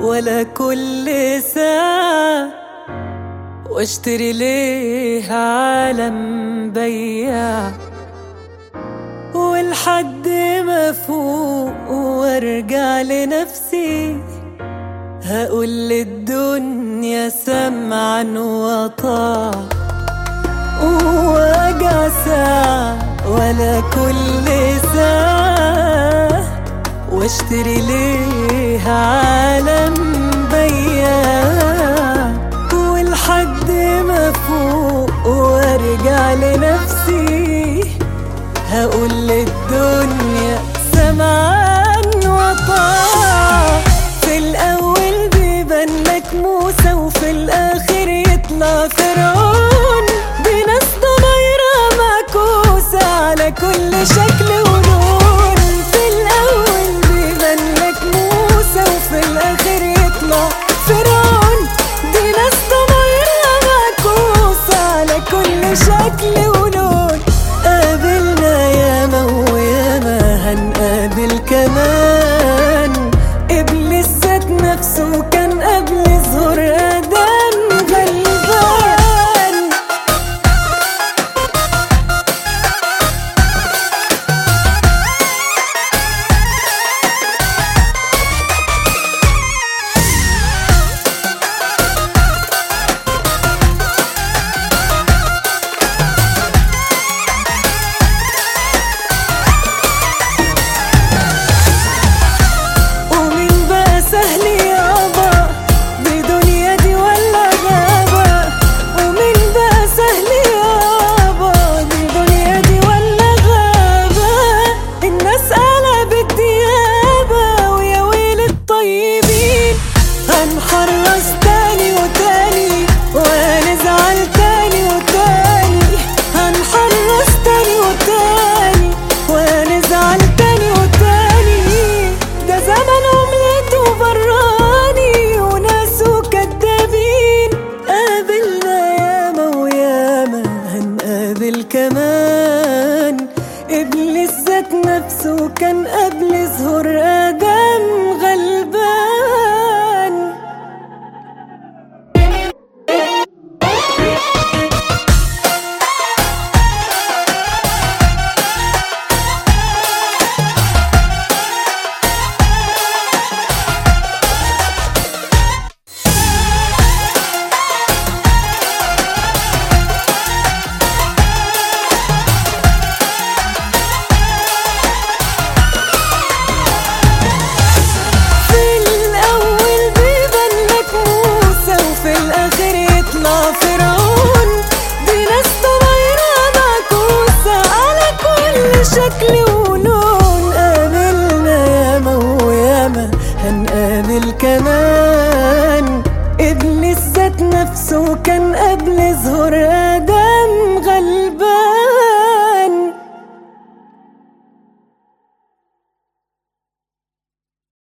ولا كل ساعة واشتري ليه عالم بياع ولحد ما فوق وارجع لنفسي هقول للدنيا سمعا وطاع ووجع ساعة ولا كل ساعة واشتري ليه عالم بياع ولحد ما فوق وارجع لنفسي هقول للدنيا سمعا وطاع في الأول بيبان لك موسى وفي الآخر يطلع فرعون بناس ضمايرها معكوسة على كل شكل ولون في الأول بيبان لك موسى وفي الآخر يطلع فرعون دي ناس ضمايرها معكوسة على كل شكل ولون قابلنا ياما وياما هنقابل كمان إبليس ذات نفسه كان قبل ظهور آدم غلبان ومين بقى سهل يابا دي دنيا دي ولا غابة ومين بقى سهل يابا دي دنيا دي ولا غابة الناس قلبت ديابة ويا ويل الطيبين هنحرص تاني وتاني وهنزعل تاني وتاني هنحرص تاني وتاني وهنزعل تاني وتاني ده زمن عملته براني وناسه كدابين قابلنا ياما وياما هنقابل كمان إبليس ذات نفسه كان قبل ظهور آدم غلبان في الأول بيبان لك موسى وفي الآخر يطلع فرعون دي ناس ضمايرها معكوسة على كل شكل ولون قابلنا ياما وياما هنقابل كمان إبليس ذات نفسه كان قبل ظهور